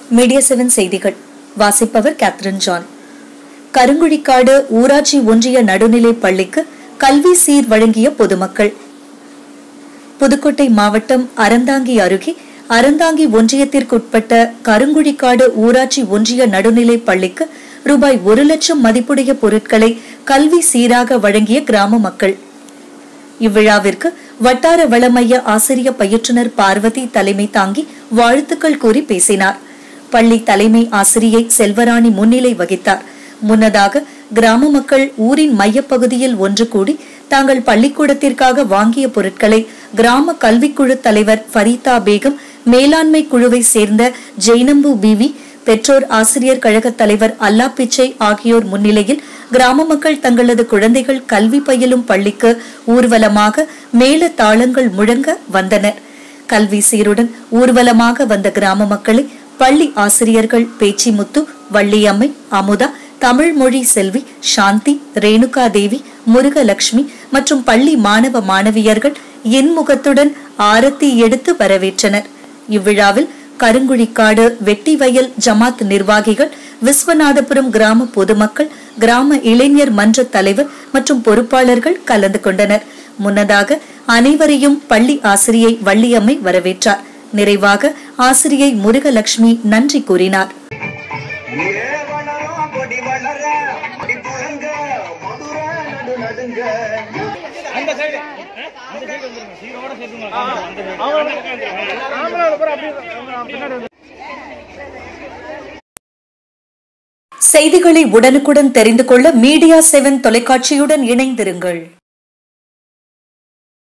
media seven செய்திகள் வாசிப்பவர் Catherine John கருங்குழிக்காடு ஊராட்சி ஒன்றிய நடுநிலைப் பள்ளிக்கு கல்வி சீர் வழங்கிய பொதுமக்கள் புதுக்கோட்டை மாவட்டம் அறந்தாங்கி அருகே அறந்தாங்கி ஒன்றியத்திற்குட்பட்ட கருங்குழிக்காடு ஊராட்சி ஒன்றிய நடுநிலைப் பள்ளிக்கு ரூபாய் ஒரு லட்சம் மதிப்புடைய பொருட்களை கல்வி சீராக வழங்கிய கிராம மக்கள் இவ்விழாவிற்கு வட்டார வளமைய ஆசிரிய பயிற்றுனர் பார்வதி தலைமை தாங்கி வாழ்த்துக்கள் கூறி பேசினார் பள்ளி தலைமை ஆசிரியை செல்வராணி முன்னிலை வகித்தார் முன்னதாக கிராம மக்கள் ஊரின் மையப்பகுதியில் ஒன்று கூடி தாங்கள் பள்ளிக்கூடத்திற்காக வாங்கிய பொருட்களை கிராம கல்விக்குழு தலைவர் ஃபரீதா பேகம் மேலாண்மை குழுவை சேர்ந்த ஜெய்னம்பு பிவி பெற்றோர் ஆசிரியர் கழக தலைவர் அல்லா பிச்சை ஆகியோர் முன்னிலையில் கிராம மக்கள் தங்களது குழந்தைகள் கல்வி பயிலும் பள்ளிக்கு ஊர்வலமாக மேல தாளங்கள் முழங்க வந்தனர் கல்வி சீருடன் ஊர்வலமாக வந்த கிராம மக்களை பள்ளி ஆசிரியர்கள் பேச்சிமுத்து வள்ளியம்மை அமுதா தமிழ் மொழி செல்வி சாந்தி ரேணுகா தேவி முருகலட்சுமி மற்றும் பள்ளி மாணவ மாணவியர்கள் இன்முகத்துடன் ஆரத்தி எடுத்து வரவேற்றனர் இவ்விழாவில் கருங்குழிக்காடு வெட்டிவயல் ஜமாத் நிர்வாகிகள் விஸ்வநாதபுரம் கிராம பொதுமக்கள் கிராம இளைஞர் மன்ற தலைவர் மற்றும் பொறுப்பாளர்கள் கலந்து கொண்டனர் முன்னதாக அனைவரையும் பள்ளி ஆசிரியை வள்ளியம்மை வரவேற்றார் நிறைவாக ஆசிரியை முருகலட்சுமி நன்றி கூறினார் ஏ வளரும் கொடி வளர கொடி துளங்க மதுர நடு நடுங்க அந்த சைடு அந்த சைடு வந்துருங்க சீரோட சேர்த்துங்க ஆம்பளை அப்புறம் அப்படியே பின்னாடி வந்து செய்திகளை உடனுக்குடன் தெரிந்து கொள்ள மீடியா செவன் தொலைக்காட்சியுடன் இணைந்திருங்கள்